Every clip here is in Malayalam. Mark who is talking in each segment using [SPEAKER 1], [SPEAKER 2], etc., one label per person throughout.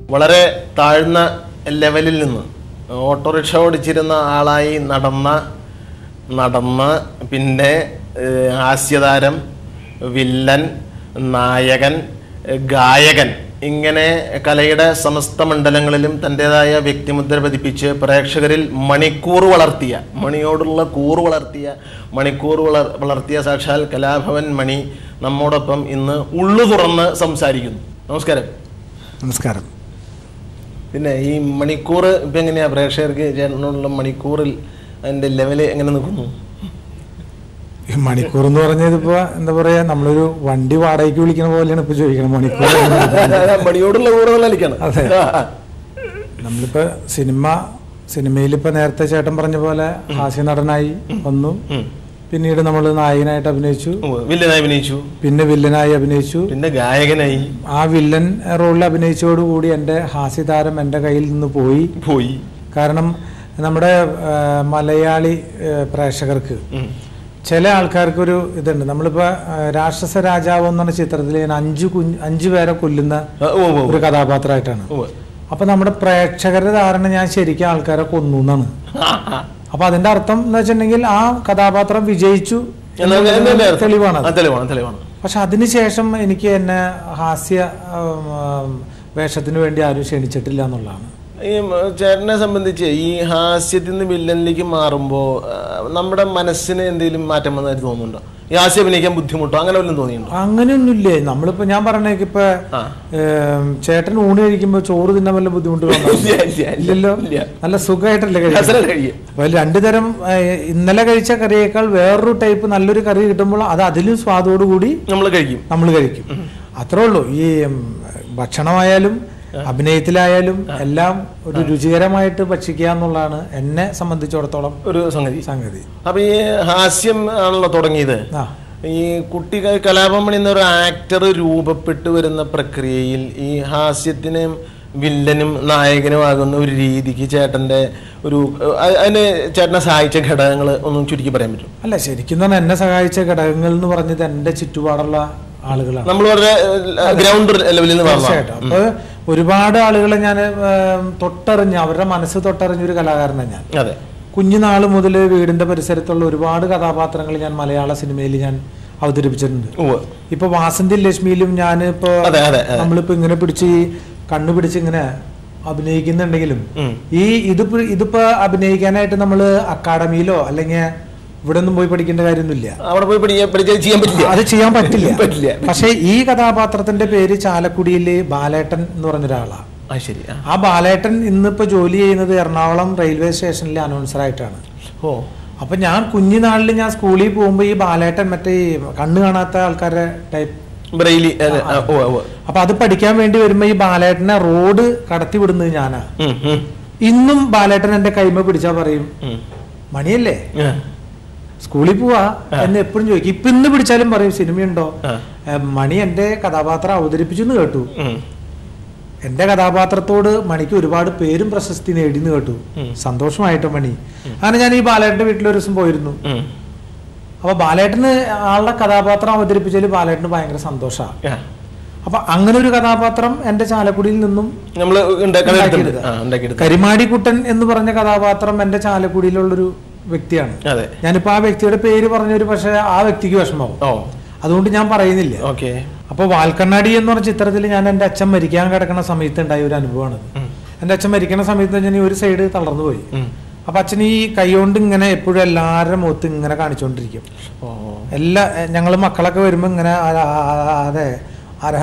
[SPEAKER 1] വളരെ താഴ്ന്ന ലെവലിൽ നിന്ന് ഓട്ടോറിക്ഷ ഓടിച്ചിരുന്ന ആളായി നടന്ന നടന്ന് പിന്നെ ഏഹ്, ഹാസ്യതാരം വില്ലൻ നായകൻ ഏഹ്, ഗായകൻ ഇങ്ങനെ കലയുടെ സമസ്ത മണ്ഡലങ്ങളിലും തൻ്റെതായ വ്യക്തിമുദ്ര പതിപ്പിച്ച് പ്രേക്ഷകരിൽ മണിക്കൂർ വളർത്തിയ മണിയോടുള്ള കൂറ് വളർത്തിയ മണിക്കൂർ വളർ വളർത്തിയ സാക്ഷാൽ കലാഭവൻ മണി നമ്മോടൊപ്പം ഇന്ന് ഉള്ളു തുറന്ന് സംസാരിക്കുന്നു നമസ്കാരം
[SPEAKER 2] നമസ്കാരം
[SPEAKER 1] പിന്നെ ഈ മണിക്കൂർ ഇപ്പം എങ്ങനെയാ പ്രേക്ഷകർക്ക് ചേട്ടനോടുള്ള മണിക്കൂറിൽ അതിൻ്റെ ലെവല് എങ്ങനെ നിൽക്കുന്നു
[SPEAKER 2] ഈ മണിക്കൂർ എന്ന് പറഞ്ഞത് ഇപ്പൊ എന്താ പറയാ നമ്മളൊരു വണ്ടി വാടകയ്ക്ക് വിളിക്കണ പോലെയാണ് ഇപ്പൊ ചോദിക്കണം മണിക്കൂർ
[SPEAKER 1] മണിയോടുള്ള കൂറ് കളിക്കണം
[SPEAKER 2] അതെ. നമ്മളിപ്പോ സിനിമ സിനിമയിൽ ഇപ്പൊ നേരത്തെ ചേട്ടൻ പറഞ്ഞ പോലെ ഹാസ്യ നടനായി വന്നു പിന്നീട് നമ്മൾ നായകനായിട്ട് അഭിനയിച്ചു
[SPEAKER 1] വില്ലനായി അഭിനയിച്ചു
[SPEAKER 2] പിന്നെ വില്ലനായി അഭിനയിച്ചു
[SPEAKER 1] പിന്നെ ഗായകനായി
[SPEAKER 2] ആ വില്ലൻ റോളിൽ അഭിനയിച്ചതോടുകൂടി എൻ്റെ ഹാസ്യതാരം എൻ്റെ കയ്യിൽ നിന്ന് പോയി
[SPEAKER 1] പോയി
[SPEAKER 2] കാരണം നമ്മുടെ ആ, മലയാളി ആ, പ്രേക്ഷകർക്ക്
[SPEAKER 1] ഉം.
[SPEAKER 2] ചില ആൾക്കാർക്ക് ഒരു ഇതുണ്ട് നമ്മളിപ്പോ ആ, രാക്ഷസ രാജാവ് എന്ന് പറഞ്ഞ ചിത്രത്തിൽ ഞാൻ അഞ്ചു കുഞ്ഞ് അഞ്ചു പേരെ കൊല്ലുന്ന
[SPEAKER 1] ആ, ഉവ്വ് ഉവ്വ്
[SPEAKER 2] ഒരു കഥാപാത്രമായിട്ടാണ്
[SPEAKER 1] ഉവ്വ്.
[SPEAKER 2] അപ്പൊ നമ്മുടെ പ്രേക്ഷകരുടെ ധാരണ ഞാൻ ശരിക്കും ആൾക്കാരെ കൊന്നു എന്നാണ്
[SPEAKER 1] ആ, ആ.
[SPEAKER 2] അപ്പൊ അതിന്റെ അർത്ഥം എന്ന് വെച്ചിട്ടുണ്ടെങ്കിൽ ആ കഥാപാത്രം വിജയിച്ചു
[SPEAKER 1] എന്നാ-
[SPEAKER 2] എന്നുള്ളതിന്
[SPEAKER 1] എന്നല്ലേ അർത്ഥം?
[SPEAKER 2] തെളിവാണ്
[SPEAKER 1] ആ, തെളിവാണ് തെളിവാണ്
[SPEAKER 2] പക്ഷെ അതിനുശേഷം എനിക്ക് എന്നെ ഹാസ്യ ആം, ആം, വേഷത്തിന് വേണ്ടി ആരും ക്ഷണിച്ചിട്ടില്ല എന്നുള്ളതാണ്
[SPEAKER 1] ഈ മ, ചേട്ടനെ സംബന്ധിച്ച് ഈ ഹാസ്യത്തിൽ നിന്ന് വില്ലനിലേക്ക് മാറുമ്പോൾ നമ്മുടെ മനസ്സിന് എന്തെങ്കിലും മാറ്റം വന്നതായിട്ട് തോന്നുന്നുണ്ടോ ഈ ഹാസ്യം അഭിനയിക്കാൻ ബുദ്ധിമുട്ടോ അങ്ങനെ വല്ലതും തോന്നിയിട്ടുണ്ടോ
[SPEAKER 2] അങ്ങനെയൊന്നുമില്ലേ നമ്മളിപ്പോ ഞാൻ പറഞ്ഞേക്ക് ഇപ്പൊ
[SPEAKER 1] ആ.
[SPEAKER 2] ഏം, ചേട്ടൻ ഊണ് കഴിക്കുമ്പോ ചോറ് തിന്നാൻ വല്ല ബുദ്ധിമുട്ട് തോന്നുന്നുണ്ടോ?
[SPEAKER 1] ഇല്ല, ഇല്ല, ഇല്ല.
[SPEAKER 2] ഇല്ലല്ലോ
[SPEAKER 1] ഇല്ല.
[SPEAKER 2] നല്ല സുഖമായിട്ടല്ലേ കഴിക്കുന്നത്
[SPEAKER 1] രസന കഴിയും
[SPEAKER 2] അപ്പൊ അതിൽ രണ്ടു തരം ഏ, ഇന്നലെ കഴിച്ച കറിയേക്കാൾ വേറൊരു ടൈപ്പ് നല്ലൊരു കറി കിട്ടുമ്പോൾ അത് അതിലും സ്വാദോടുകൂടി
[SPEAKER 1] നമ്മൾ കഴിക്കും
[SPEAKER 2] നമ്മൾ കഴിക്കും അത്രേ ഉള്ളൂ ഈ ഉം, ഭക്ഷണമായാലും അഭിനയത്തിലായാലും എല്ലാം ഒരു രുചികരമായിട്ട് ഭക്ഷിക്കുക എന്നുള്ളതാണ് എന്നെ സംബന്ധിച്ചിടത്തോളം
[SPEAKER 1] ഒരു സംഗതി
[SPEAKER 2] സംഗതി
[SPEAKER 1] അപ്പൊ ഈ ഹാസ്യം ആണല്ലോ തുടങ്ങിയത്
[SPEAKER 2] ആ
[SPEAKER 1] ഈ കുട്ടികൾ കലാപമണി എന്നൊരു ആക്ടർ രൂപപ്പെട്ടു വരുന്ന പ്രക്രിയയിൽ ഈ ഹാസ്യത്തിനും വില്ലനും നായകനും ആകുന്ന ഒരു രീതിക്ക് ചേട്ടന്റെ ഒരു അ- അതിന് ചേട്ടനെ സഹായിച്ച ഘടകങ്ങൾ ഒന്നും ചുരുക്കി പറയാൻ പറ്റും
[SPEAKER 2] അല്ല ശരിക്കും പറഞ്ഞാൽ എന്നെ സഹായിച്ച ഘടകങ്ങൾ എന്ന് പറഞ്ഞത് എൻ്റെ ചുറ്റുപാടുള്ള ആളുകളാണ്
[SPEAKER 1] നമ്മൾ വളരെ ഗ്രൗണ്ട് ലെവലിൽ നിന്ന് വളർന്നു
[SPEAKER 2] തീർച്ചയായിട്ടും അപ്പൊ ഒരുപാട് ആളുകളെ ഞാൻ തൊട്ടറിഞ്ഞ് അവരുടെ മനസ്സ് തൊട്ടറിഞ്ഞ ഒരു കലാകാരനാണ് ഞാൻ
[SPEAKER 1] അതെ
[SPEAKER 2] കുഞ്ഞുനാൾ മുതൽ വീടിന്റെ പരിസരത്തുള്ള ഒരുപാട് കഥാപാത്രങ്ങൾ ഞാൻ മലയാള സിനിമയിൽ ഞാൻ അവതരിപ്പിച്ചിട്ടുണ്ട്
[SPEAKER 1] ഉവ്വ്.
[SPEAKER 2] ഇപ്പൊ വാസന്തി ലക്ഷ്മിയിലും ഞാൻ ഇപ്പൊ
[SPEAKER 1] അതെ, അതെ, അതെ.
[SPEAKER 2] നമ്മളിപ്പോ ഇങ്ങനെ പിടിച്ച് ഈ കണ്ണു പിടിച്ച് ഇങ്ങനെ അഭിനയിക്കുന്നുണ്ടെങ്കിലും
[SPEAKER 1] ഉം.
[SPEAKER 2] ഈ ഇതിപ്പോ ഇതിപ്പോ അഭിനയിക്കാനായിട്ട് നമ്മൾ അക്കാഡമിയിലോ അല്ലെങ്കിൽ ഇവിടെ ഒന്നും പോയി പഠിക്കേണ്ട കാര്യമൊന്നുമില്ല
[SPEAKER 1] അവിടെ പോയി പഠിക്കാൻ പഠിക്കാൻ ചെയ്യാൻ പറ്റില്ല
[SPEAKER 2] അത് ചെയ്യാൻ പറ്റില്ല
[SPEAKER 1] പറ്റില്ല
[SPEAKER 2] പക്ഷെ ഈ കഥാപാത്രത്തിന്റെ പേര് ചാലക്കുടിയില് ബാലേട്ടൻ എന്ന് പറഞ്ഞ ഒരാളാണ്
[SPEAKER 1] ആ ശരി ആ.
[SPEAKER 2] ആ ബാലേട്ടൻ ഇന്നിപ്പോ ജോലി ചെയ്യുന്നത് എറണാകുളം റെയിൽവേ സ്റ്റേഷനിലെ അനൗൺസർ ആയിട്ടാണ്
[SPEAKER 1] ഓ
[SPEAKER 2] അപ്പൊ ഞാൻ കുഞ്ഞുനാളിൽ ഞാൻ സ്കൂളിൽ പോകുമ്പോൾ ഈ ബാലേട്ടൻ മറ്റേ ഈ കണ്ണ് കാണാത്ത ആൾക്കാരുടെ ടൈപ്പ്
[SPEAKER 1] ബ്രെയിലി അതെ, ആ, ഉവ്വ്, ഉവ്വ്.
[SPEAKER 2] അപ്പൊ അത് പഠിക്കാൻ വേണ്ടി വരുമ്പോ ഈ ബാലേട്ടനെ റോഡ് കടത്തി വിടുന്നത് ഞാനാ
[SPEAKER 1] ഉം, ഉം,
[SPEAKER 2] ഇന്നും ബാലേട്ടൻ എന്റെ കൈമ പിടിച്ചാ പറയും
[SPEAKER 1] ഉം.
[SPEAKER 2] മണിയല്ലേ
[SPEAKER 1] ആ,
[SPEAKER 2] സ്കൂളിൽ പോവാ എന്ന് എപ്പോഴും ചോദിക്കും ഇപ്പൊ ഇന്ന് പിടിച്ചാലും പറയും സിനിമയുണ്ടോ
[SPEAKER 1] ആ.
[SPEAKER 2] ഏ, മണി എന്റെ കഥാപാത്രം അവതരിപ്പിച്ചു എന്ന് കേട്ടു
[SPEAKER 1] ഉം.
[SPEAKER 2] എന്റെ കഥാപാത്രത്തോട് മണിക്ക് ഒരുപാട് പേരും പ്രശസ്തി നേടിന്ന് കേട്ടു
[SPEAKER 1] ഉം.
[SPEAKER 2] സന്തോഷമായിട്ട് മണി അങ്ങനെ ഞാൻ ഈ ബാലേട്ടന്റെ വീട്ടിൽ ഒരു ദിവസം പോയിരുന്നു
[SPEAKER 1] ഉം.
[SPEAKER 2] അപ്പൊ ബാലേട്ടന് ആളുടെ കഥാപാത്രം അവതരിപ്പിച്ചതിൽ ബാലേട്ടന് ഭയങ്കര സന്തോഷമാണ്
[SPEAKER 1] ആ.
[SPEAKER 2] അപ്പൊ അങ്ങനെ ഒരു കഥാപാത്രം എന്റെ ചാലക്കുടിയിൽ നിന്നും
[SPEAKER 1] നമ്മള് ഉണ്ടാക്കാൻ
[SPEAKER 2] ഉണ്ടാക്കിയെടുത്ത.
[SPEAKER 1] ആ, ഉണ്ടാക്കിയെടുത്ത.
[SPEAKER 2] കരിമാടിക്കുട്ടൻ എന്ന് പറഞ്ഞ കഥാപാത്രം എന്റെ ചാലക്കുടിയിലുള്ളൊരു വ്യക്തിയാണ്
[SPEAKER 1] അതെ
[SPEAKER 2] ഞാനിപ്പോ ആ വ്യക്തിയുടെ പേര് പറഞ്ഞൊരു പക്ഷെ ആ വ്യക്തിക്ക് വിഷമാവും
[SPEAKER 1] ഓ
[SPEAKER 2] അതുകൊണ്ട് ഞാൻ പറയുന്നില്ല
[SPEAKER 1] ഓക്കെ
[SPEAKER 2] അപ്പൊ വാൽക്കണ്ണാടി എന്ന് പറഞ്ഞ ചിത്രത്തിൽ ഞാൻ എൻ്റെ അച്ഛൻ മരിക്കാൻ കിടക്കുന്ന സമയത്ത് ഉണ്ടായ ഒരു അനുഭവമാണ് എൻ്റെ അച്ഛൻ മരിക്കുന്ന സമയത്ത് ഞാൻ ഈ ഒരു സൈഡ് തളർന്നു പോയി അപ്പൊ അച്ഛൻ ഈ കൈകൊണ്ട് ഇങ്ങനെ എപ്പോഴും എല്ലാവരുടെ മുഖത്ത് ഇങ്ങനെ കാണിച്ചുകൊണ്ടിരിക്കും
[SPEAKER 1] ഓ
[SPEAKER 2] എല്ലാ ഞങ്ങൾ മക്കളൊക്കെ വരുമ്പോ ഇങ്ങനെ ആ- ആ- ആ- അതെ ആരാ-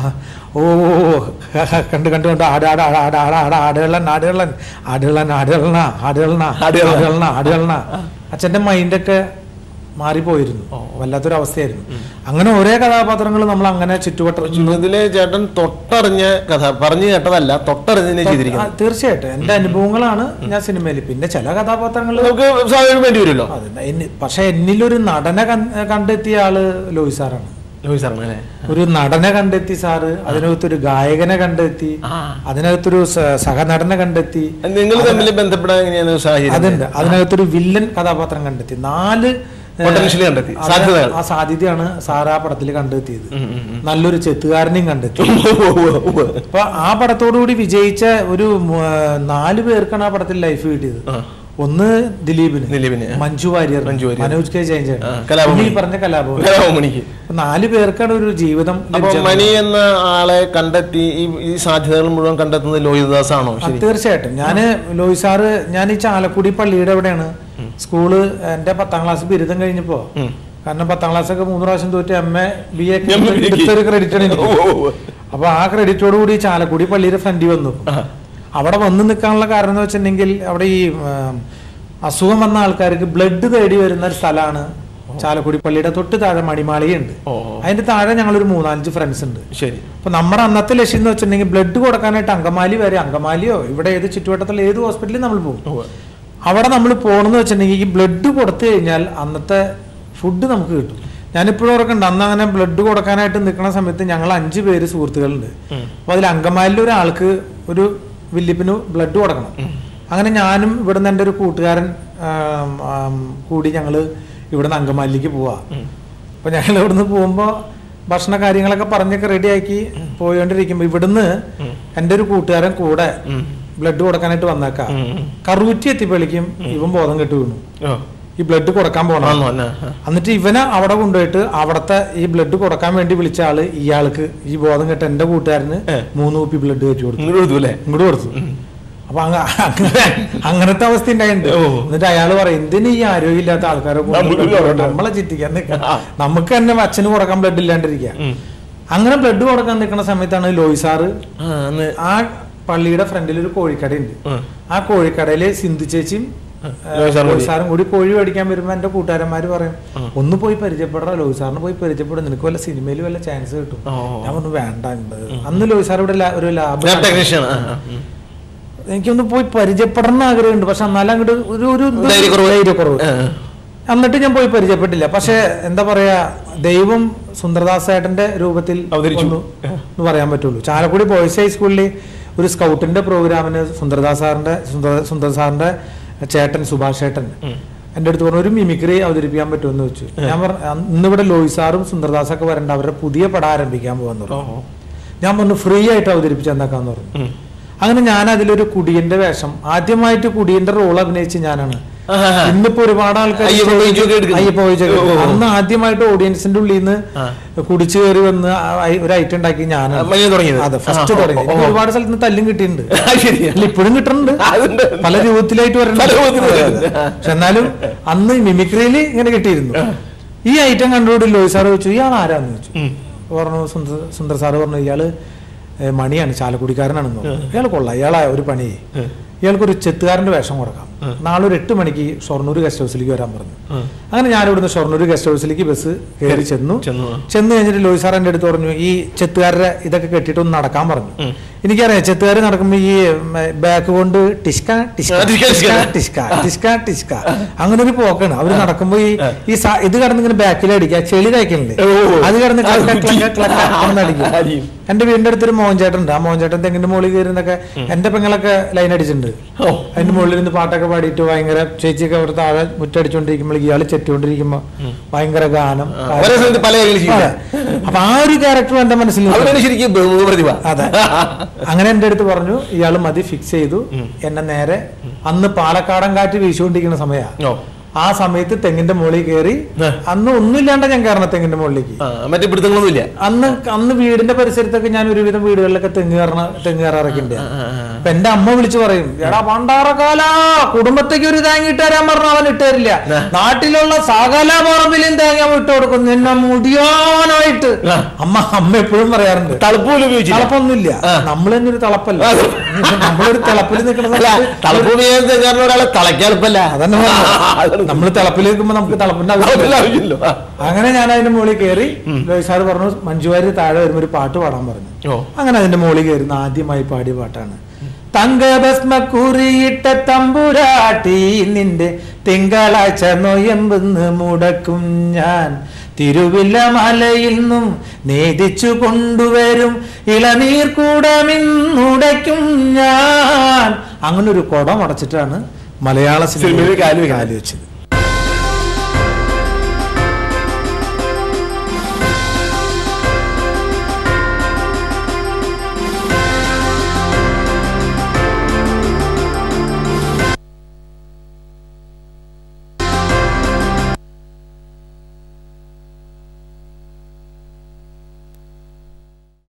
[SPEAKER 2] ഓ കണ്ട് കണ്ട് കണ്ട് ആട് ആട് ആട് ആട് ആട് ആട് ആടുകളൻ ആടുകളൻ ആടുകളൻ ആടുകളന ആടുകളന
[SPEAKER 1] ആടുകളന.
[SPEAKER 2] ആടുകളന ആടുകളന അച്ഛന്റെ മൈൻഡൊക്കെ മാറിപ്പോയിരുന്നു വല്ലാത്തൊരു അവസ്ഥയായിരുന്നു അങ്ങനെ ഒരേ കഥാപാത്രങ്ങൾ നമ്മൾ അങ്ങനെ ചുറ്റുവട്ടം
[SPEAKER 1] ഇതില് ചേട്ടൻ തൊട്ടറിഞ്ഞ കഥ പറഞ്ഞു കേട്ടതല്ല തൊട്ടറിഞ്ഞതിനെ
[SPEAKER 2] ആ,
[SPEAKER 1] ചെയ്തിരിക്കുന്നത്
[SPEAKER 2] തീർച്ചയായിട്ടും എന്റെ അനുഭവങ്ങളാണ് ഞാൻ സിനിമയിൽ പിന്നെ ചില കഥാപാത്രങ്ങൾ
[SPEAKER 1] നമുക്ക് സ്വാഭാവികം വേണ്ടി വരുമല്ലോ
[SPEAKER 2] പക്ഷെ എന്നിലൊരു നടനെ കൺ- കണ്ടെത്തിയ ആള് ലോയി സാറാണ്
[SPEAKER 1] ലോഹി സാറാണ് അല്ലേ
[SPEAKER 2] ഒരു നടനെ കണ്ടെത്തി സാറ് അതിനകത്തൊരു ഗായകനെ കണ്ടെത്തി
[SPEAKER 1] ആ.
[SPEAKER 2] അതിനകത്തൊരു സ- സഹനടനെ കണ്ടെത്തി
[SPEAKER 1] നിങ്ങൾ തമ്മിൽ ബന്ധപ്പെടാൻ എങ്ങനെയാണ് സാഹചര്യം
[SPEAKER 2] അതുണ്ട് അതിനകത്തൊരു വില്ലൻ കഥാപാത്രം കണ്ടെത്തി നാല്
[SPEAKER 1] പൊട്ടൻഷ്യലി കണ്ടെത്തി
[SPEAKER 2] അത്
[SPEAKER 1] സാധ്യതകൾ
[SPEAKER 2] ആ സാധ്യതയാണ് സാർ ആ പടത്തിൽ കണ്ടെത്തിയത്
[SPEAKER 1] ഉം, ഉം, ഉം.
[SPEAKER 2] നല്ലൊരു ചെത്തുകാരനെയും കണ്ടെത്തി
[SPEAKER 1] ഉവ്വ് ഉവ്വ് ഉവ്വ്.
[SPEAKER 2] അപ്പൊ ആ പടത്തോടുകൂടി വിജയിച്ച ഒരു മൂ- നാല് പേർക്കാണ് ആ പടത്തിൽ ലൈഫ് കിട്ടിയത്
[SPEAKER 1] ആ.
[SPEAKER 2] ഒന്ന് ദിലീപിന്
[SPEAKER 1] ദിലീപിന്
[SPEAKER 2] മഞ്ജു വാര്യർ
[SPEAKER 1] മഞ്ജു വാര്യർ.
[SPEAKER 2] മനോജ് കെ ജയൻ
[SPEAKER 1] ആ, കലാഭവൻ
[SPEAKER 2] ഈ
[SPEAKER 1] മണി.
[SPEAKER 2] പറഞ്ഞ കലാഭവൻ
[SPEAKER 1] കലാഭവമണിക്ക്
[SPEAKER 2] അപ്പൊ നാല് പേർക്കാണ് ഒരു ജീവിതം
[SPEAKER 1] അപ്പൊ
[SPEAKER 2] ലഭിച്ചത്.
[SPEAKER 1] മണി എന്ന ആളെ കണ്ടെത്തി ഈ ഈ സാധ്യതകൾ മുഴുവൻ കണ്ടെത്തുന്നത് ലോഹിതദാസ് ആണോ
[SPEAKER 2] ആ,
[SPEAKER 1] ശരി
[SPEAKER 2] തീർച്ചയായിട്ടും ഞാന് ലോയി സാറ് ഞാൻ ഈ ചാലക്കുടി പള്ളിയുടെ എവിടെയാണ് സ്കൂള് എന്റെ പത്താം ക്ലാസ് ബിരുദം കഴിഞ്ഞപ്പോ
[SPEAKER 1] ഉം.
[SPEAKER 2] കാരണം പത്താം ക്ലാസ് ഒക്കെ മൂന്ന് പ്രാവശ്യം തോറ്റ് M A B A
[SPEAKER 1] MA, BA.
[SPEAKER 2] എടുത്തൊരു ക്രെഡിറ്റ് ആണ് എനിക്ക്.
[SPEAKER 1] ഉവ്വ് ഉവ്വ്.
[SPEAKER 2] അപ്പൊ ആ ക്രെഡിറ്റോട് കൂടി ചാലക്കുടി പള്ളിയുടെ ഫ്രണ്ടിൽ വന്നു
[SPEAKER 1] ആ.
[SPEAKER 2] അവിടെ വന്ന് നിൽക്കാനുള്ള കാരണം എന്ന് വെച്ചിട്ടുണ്ടെങ്കിൽ അവിടെ ഈ ഉം, അസുഖം വന്ന ആൾക്കാർക്ക് ബ്ലഡ് തേടി വരുന്ന ഒരു സ്ഥലമാണ് ചാലക്കുടി പള്ളിയുടെ തൊട്ട് താഴെ മണിമാളികയുണ്ട്
[SPEAKER 1] ഓ, ഓ.
[SPEAKER 2] അതിന്റെ താഴെ ഞങ്ങളൊരു മൂന്നാലഞ്ച് ഫ്രണ്ട്സ് ഉണ്ട്
[SPEAKER 1] ശരി
[SPEAKER 2] അപ്പൊ നമ്മുടെ അന്നത്തെ ലക്ഷ്യം എന്ന് വെച്ചിട്ടുണ്ടെങ്കിൽ ബ്ലഡ് കൊടുക്കാനായിട്ട് അങ്കമാലി വരെ അങ്കമാലിയോ ഇവിടെ ഏത് ചുറ്റുവട്ടത്തുള്ള ഏത് ഹോസ്പിറ്റലിൽ നമ്മൾ പോകും
[SPEAKER 1] ഉവ്വ്.
[SPEAKER 2] അവിടെ നമ്മൾ പോകണമെന്ന് വെച്ചിട്ടുണ്ടെങ്കിൽ ഈ ബ്ലഡ് കൊടുത്തു കഴിഞ്ഞാൽ അന്നത്തെ ഫുഡ് നമുക്ക് കിട്ടും ഞാനിപ്പോഴും ഓർക്കുന്നുണ്ട് അന്ന് അങ്ങനെ ബ്ലഡ് കൊടുക്കാനായിട്ട് നിൽക്കുന്ന സമയത്ത് ഞങ്ങൾ അഞ്ച് പേര് സുഹൃത്തുക്കളുണ്ട്
[SPEAKER 1] ഉം.
[SPEAKER 2] അപ്പൊ അതിൽ അങ്കമാലിയിൽ ഒരാൾക്ക് ഒരു വില്ലിപ്പിന് ബ്ലഡ് കൊടുക്കണം അങ്ങനെ ഞാനും ഇവിടുന്ന് എൻ്റെ ഒരു കൂട്ടുകാരൻ ആം, ആം, കൂടി ഞങ്ങള് ഇവിടുന്ന് അങ്കമാലിലേക്ക് പോവാ
[SPEAKER 1] ഉം.
[SPEAKER 2] അപ്പൊ ഞങ്ങൾ ഇവിടുന്ന് പോകുമ്പോ ഭക്ഷണ കാര്യങ്ങളൊക്കെ പറഞ്ഞൊക്കെ റെഡിയാക്കി പോയോണ്ടിരിക്കുമ്പോ ഇവിടുന്ന്
[SPEAKER 1] ഉം.
[SPEAKER 2] എൻ്റെ ഒരു കൂട്ടുകാരൻ കൂടെ
[SPEAKER 1] ഉം.
[SPEAKER 2] ബ്ലഡ് കൊടുക്കാനായിട്ട് വന്നേക്കാം
[SPEAKER 1] ഉം, ഉം.
[SPEAKER 2] കറൂറ്റി എത്തിപ്പളിക്കും ഇവൻ ബോധം കെട്ട് വീണു
[SPEAKER 1] ഓ.
[SPEAKER 2] ഈ ബ്ലഡ് കൊടുക്കാൻ പോകണം
[SPEAKER 1] ആണോ എന്നാ? ആ.
[SPEAKER 2] എന്നിട്ട് ഇവനെ അവിടെ കൊണ്ടുപോയിട്ട് അവിടത്തെ ഈ ബ്ലഡ് കൊടുക്കാൻ വേണ്ടി വിളിച്ച ആള് ഇയാൾക്ക് ഈ ബോധം കെട്ട എന്റെ കൂട്ടുകാരന്
[SPEAKER 1] ഏ.
[SPEAKER 2] മൂന്ന് കുപ്പി ബ്ലഡ് കയറ്റി കൊടുത്തു
[SPEAKER 1] ഇങ്ങോട്ട് കൊടുത്തു അല്ലേ
[SPEAKER 2] ഇങ്ങോട്ട് കൊടുത്തു അപ്പൊ അങ്ങ- അങ്ങനെ അങ്ങനത്തെ അവസ്ഥ ഉണ്ടായിട്ടുണ്ട്
[SPEAKER 1] ഓ.
[SPEAKER 2] എന്നിട്ട് അയാൾ പറയും എന്തിന് ഈ ആരോഗ്യമില്ലാത്ത ആൾക്കാരെ കൊണ്ട്
[SPEAKER 1] നമ്മള്
[SPEAKER 2] blood
[SPEAKER 1] കൊടുക്കണം.
[SPEAKER 2] നമ്മളെ ചിറ്റിക്കാൻ നിൽക്കാം
[SPEAKER 1] ആ.
[SPEAKER 2] നമുക്ക് തന്നെ അച്ഛന് കൊടുക്കാൻ ബ്ലഡ് ഇല്ലാണ്ടിരിക്കുക
[SPEAKER 1] ഉം.
[SPEAKER 2] അങ്ങനെ ബ്ലഡ് കൊടുക്കാൻ നിൽക്കുന്ന സമയത്താണ് ലോയി സാറ്
[SPEAKER 1] ആ, അന്ന്
[SPEAKER 2] ആ പള്ളിയുടെ ഫ്രണ്ടിൽ ഒരു കോഴിക്കടയുണ്ട്
[SPEAKER 1] ഉം.
[SPEAKER 2] ആ കോഴിക്കടയില് സിന്ധു ചേച്ചിയും
[SPEAKER 1] ലോയി സാറും കൂടി.
[SPEAKER 2] സാറും കൂടി കോഴി മേടിക്കാൻ വരുമ്പോ എന്റെ കൂട്ടുകാരന്മാര് പറയും ഒന്ന് പോയി പരിചയപ്പെടാ ലോയി സാറിന് പോയി പരിചയപ്പെടും നിനക്ക് വല്ല സിനിമയിൽ വല്ല ചാൻസ് കിട്ടും
[SPEAKER 1] ഓ.
[SPEAKER 2] ഞാൻ പറഞ്ഞു വേണ്ട ഉണ്ട്." അന്ന് ലോയി സാർ ഇവിടെ ലാ- ഒരു ലാബ്
[SPEAKER 1] ലാബ് ടെക്നീഷ്യൻ ആ, ആ. ഉം.
[SPEAKER 2] എനിക്കൊന്ന് പോയി പരിചയപ്പെടണം എന്ന് ആഗ്രഹമുണ്ട് പക്ഷെ എന്നാലും അങ്ങോട്ട് ഒരു ഒരു
[SPEAKER 1] ധൈര്യക്കുറവ്.
[SPEAKER 2] ധൈര്യക്കുറവ്
[SPEAKER 1] ആ.
[SPEAKER 2] എന്നിട്ട് ഞാൻ പോയി പരിചയപ്പെട്ടില്ല പക്ഷെ എന്താ പറയാ ദൈവം സുന്ദരദാസേട്ടന്റെ രൂപത്തിൽ
[SPEAKER 1] അവതരിച്ചു.
[SPEAKER 2] വന്നു എന്ന് പറയാൻ പറ്റുള്ളൂ ചാലക്കുടി ബോയ്സ് ഹൈസ്കൂളിൽ ഒരു സ്കൗട്ടിന്റെ പ്രോഗ്രാമിന് സുന്ദരദാസ് സാറിന്റെ സുന്ദര സുന്ദർ സാറിന്റെ ചേട്ടൻ സുഭാഷ് ചേട്ടൻ
[SPEAKER 1] ഉം.
[SPEAKER 2] എന്റെ അടുത്ത് പറഞ്ഞു ഒരു മിമിക്രി അവതരിപ്പിക്കാൻ പറ്റുമെന്ന് വെച്ചു ഞാൻ പറഞ്ഞു ഇന്ന് ഇവിടെ ലോയി സാറും സുന്ദർദാസ് ഒക്കെ വരണ്ട അവരുടെ പുതിയ പടം ആരംഭിക്കാൻ പോകാന്ന്
[SPEAKER 1] ഓ,
[SPEAKER 2] പറഞ്ഞു
[SPEAKER 1] ഓ.
[SPEAKER 2] ഞാൻ പറഞ്ഞു ഫ്രീ ആയിട്ട് അവതരിപ്പിച്ച് തന്നേക്കാന്ന് പറഞ്ഞു
[SPEAKER 1] ഉം.
[SPEAKER 2] അങ്ങനെ ഞാൻ അതിലൊരു കുടിയന്റെ വേഷം ആദ്യമായിട്ട് കുടിയന്റെ റോൾ അഭിനയിച്ച് ഞാനാണ്
[SPEAKER 1] ആഹാ.
[SPEAKER 2] ഇന്നിപ്പോ ഒരുപാട് ആൾക്കാർ
[SPEAKER 1] അയ്യപ്പ വൈദ്യമൊക്കെ എടുക്കുന്നു.
[SPEAKER 2] അയ്യപ്പ വൈദ്യമൊക്കെ
[SPEAKER 1] ഓ, ഓ, ഓ.
[SPEAKER 2] അന്ന് ആദ്യമായിട്ട് ഓഡിയൻസിന്റെ ഉള്ളിൽ നിന്ന്
[SPEAKER 1] ആ.
[SPEAKER 2] കുടിച്ചു കയറി വന്ന് ആ ഐ- ഒരു ഐറ്റം ഉണ്ടാക്കി ഞാനാണ്
[SPEAKER 1] മഞ്ഞ തുടങ്ങിയത്
[SPEAKER 2] അതെ ഫസ്റ്റ്
[SPEAKER 1] ആ, ഓ,
[SPEAKER 2] തുടങ്ങി
[SPEAKER 1] ഓ,
[SPEAKER 2] എനിക്ക്
[SPEAKER 1] ഓ.
[SPEAKER 2] ഒരുപാട് സ്ഥലത്ത് നിന്ന് തല്ലും കിട്ടിയിട്ടുണ്ട്
[SPEAKER 1] ആ, ശരിയാ.
[SPEAKER 2] അല്ല ഇപ്പോഴും കിട്ടുന്നുണ്ട്
[SPEAKER 1] അതുണ്ട്.
[SPEAKER 2] പല രൂപത്തിലായിട്ട് വരണം
[SPEAKER 1] പല രൂപത്തിലായിട്ട്.
[SPEAKER 2] പക്ഷെ എന്നാലും അന്ന് മിമിക്രിയിൽ ഇങ്ങനെ കിട്ടിയിരുന്നു ഈ ഐറ്റം കണ്ടുകൂടി ലോയ് സാറ് ചോദിച്ചു ഇയാൾ ആരാന്ന് ചോദിച്ചു
[SPEAKER 1] ഉം.
[SPEAKER 2] പറഞ്ഞു സുന്ദർ സുന്ദർ സാറ് പറഞ്ഞു ഇയാള് ഏ, മണിയാണ് ചാലക്കുടിക്കാരനാണെന്ന് പറഞ്ഞു ഇയാൾ കൊള്ളാം ഇയാളെ ഒരു പണി ചെയ്യ്. ഇയാൾക്കൊരു ചെത്തുകാരന്റെ വേഷം കൊടുക്കാം നാളെ ഒരു എട്ട് മണിക്ക് ഷൊർണൂർ ഗസ്റ്റ് ഹൗസിലേക്ക് വരാൻ പറഞ്ഞു
[SPEAKER 1] ഉം.
[SPEAKER 2] അങ്ങനെ ഞാൻ ഇവിടുന്ന് ഷൊർണൂർ ഗസ്റ്റ് ഹൗസിലേക്ക് ബസ് കയറി ചെന്നു
[SPEAKER 1] ചെന്നു.
[SPEAKER 2] ചെന്ന് കഴിഞ്ഞിട്ട് ലോയ് സാർ എൻ്റെ അടുത്ത് പറഞ്ഞു ഈ ചെത്തുകാരുടെ ഇതൊക്കെ കെട്ടിയിട്ട് ഒന്ന് നടക്കാൻ പറഞ്ഞു
[SPEAKER 1] ഉം.
[SPEAKER 2] എനിക്കറിയാം ചെത്തുകാർ നടക്കുമ്പോൾ ഈ ബാക്ക് കൊണ്ട് ടിസ്ക ടിസ്ക
[SPEAKER 1] ആ, ടിസ്ക,
[SPEAKER 2] ടിസ്ക
[SPEAKER 1] ടിസ്ക.
[SPEAKER 2] ടിസ്ക ടിസ്ക ടിസ്ക അങ്ങനെ ഒരു പോക്കാണ് അവര് നടക്കുമ്പോ ഈ ഈ സ- ഇത് കിടന്ന് ഇങ്ങനെ ബാക്കിൽ അടിക്കുക ചെളി തയ്ക്കണില്ലേ
[SPEAKER 1] ഓ.
[SPEAKER 2] അത് കിടന്ന്
[SPEAKER 1] ആ,
[SPEAKER 2] ക്ലക്ക,
[SPEAKER 1] കുത്തി.
[SPEAKER 2] ക്ലക്ക, ക്ലക്ക എന്ന് അടിക്കും
[SPEAKER 1] അടിയും.
[SPEAKER 2] എന്റെ വീടിന്റെ അടുത്തൊരു മോഹൻചേട്ടൻ ഉണ്ട് ആ മോഹൻചേട്ടൻ തെങ്ങിന്റെ മുകളിൽ കയറുന്നൊക്കെ എന്റെ പെങ്ങളൊക്കെ ലൈൻ അടിച്ചിട്ടുണ്ട്
[SPEAKER 1] ഓ.
[SPEAKER 2] അതിന്റെ മുകളിൽ നിന്ന് പാട്ടൊക്കെ പാടിയിട്ട് ഭയങ്കര ചേച്ചിയൊക്കെ അവിടെ താഴെ മുറ്റടിച്ചോണ്ടിരിക്കുമ്പോൾ ഇയാള് ചെറ്റിക്കൊണ്ടിരിക്കുമ്പോ ഭയങ്കര ഗാനം
[SPEAKER 1] ആ, ഒരേ സമയത്ത് പല കാര്യങ്ങൾ ചെയ്യും.
[SPEAKER 2] അതെ. അപ്പൊ ആ ഒരു ക്യാരക്ടർ എന്റെ മനസ്സിൽ നിന്നു.
[SPEAKER 1] അവരാണ് ശരിക്കും ബഹുമുഖ പ്രതിഭ
[SPEAKER 2] അതെ അങ്ങനെ എന്റെ അടുത്ത് പറഞ്ഞു ഇയാള് മതി ഫിക്സ് ചെയ്തു എന്നെ നേരെ അന്ന് പാലക്കാടൻ കാറ്റ് വീശുകൊണ്ടിരിക്കുന്ന സമയാ
[SPEAKER 1] ഓ.
[SPEAKER 2] ആ സമയത്ത് തെങ്ങിന്റെ മുകളിൽ കയറി
[SPEAKER 1] ആ.
[SPEAKER 2] അന്ന് ഒന്നുമില്ലാണ്ട ഞാൻ കയറണം തെങ്ങിന്റെ മുകളിലേക്ക്
[SPEAKER 1] ആ, മറ്റേ പിടുത്തങ്ങളൊന്നും ഇല്ല
[SPEAKER 2] അന്ന് അന്ന് വീടിന്റെ പരിസരത്തൊക്കെ ഞാൻ ഒരുവിധം വീടുകളിലൊക്കെ തെങ്ങ് കയറണ തെങ്ങ് കയറാറൊക്കെ ഉണ്ട് അപ്പൊ എന്റെ അമ്മ വിളിച്ചു പറയും എടാ പണ്ടാറക്കാല കുടുംബത്തേക്ക് ഒരു തേങ്ങ ഇട്ട് തരാൻ പറഞ്ഞ അവൻ ഇട്ട് തരില്ല നാട്ടിലുള്ള സകല പറമ്പിലും തേങ്ങ വിട്ടു കൊടുക്കും നിന്നെ മുടിയാനായിട്ട്
[SPEAKER 1] ആ.
[SPEAKER 2] അമ്മ അമ്മ എപ്പോഴും പറയാറുണ്ട്
[SPEAKER 1] തളുപ്പ് പോലും ഉപയോഗിച്ചില്ല
[SPEAKER 2] തളപ്പൊന്നുമില്ല
[SPEAKER 1] ആ.
[SPEAKER 2] നമ്മൾ തന്നെ ഒരു തളപ്പല്ല
[SPEAKER 1] അതെ.
[SPEAKER 2] നമ്മളൊരു തിളപ്പിൽ നിൽക്കുന്ന
[SPEAKER 1] അല്ല
[SPEAKER 2] സമയത്ത്
[SPEAKER 1] തളുപ്പ് ഉപയോഗിച്ച കാരണം ഒരാളെ തളയ്ക്കാളിപ്പല്ല
[SPEAKER 2] അതന്നെ നമ്മൾ തിളപ്പിൽ നിൽക്കുമ്പോ നമുക്ക് തിളപ്പിന്റെ ആവശ്യമില്ല
[SPEAKER 1] ആവശ്യമില്ലോ ആ.
[SPEAKER 2] അങ്ങനെ ഞാൻ അതിന്റെ മുകളിൽ കയറി ലോയ് സാർ പറഞ്ഞു മഞ്ജുവാരി താഴെ വരുമ്പോ ഒരു പാട്ട് പാടാൻ പറഞ്ഞു
[SPEAKER 1] ഓ
[SPEAKER 2] അങ്ങനെ അതിന്റെ മുകളിൽ കയറുന്ന ആദ്യമായി പാടിയ പാട്ടാണ് തങ്കഭസ്മ കുറിയിട്ട തമ്പുരാട്ടി നിന്റെ തിങ്കളാഴ്ച നൊയമ്പെന്ന് മുടക്കും ഞാൻ തിരുവില്ല മലയിൽ നിന്നും നേദിച്ചു കൊണ്ടുവരും ഇളനീർ കൂടമിന്നുടയ്ക്കും ഞാൻ അങ്ങനെ ഒരു കുടം അടച്ചിട്ടാണ് മലയാള
[SPEAKER 1] സിനിമയിൽ
[SPEAKER 2] സിനിമയിൽ
[SPEAKER 1] കാല് വെക്കുന്നത്.
[SPEAKER 2] കാല് വെച്ചത്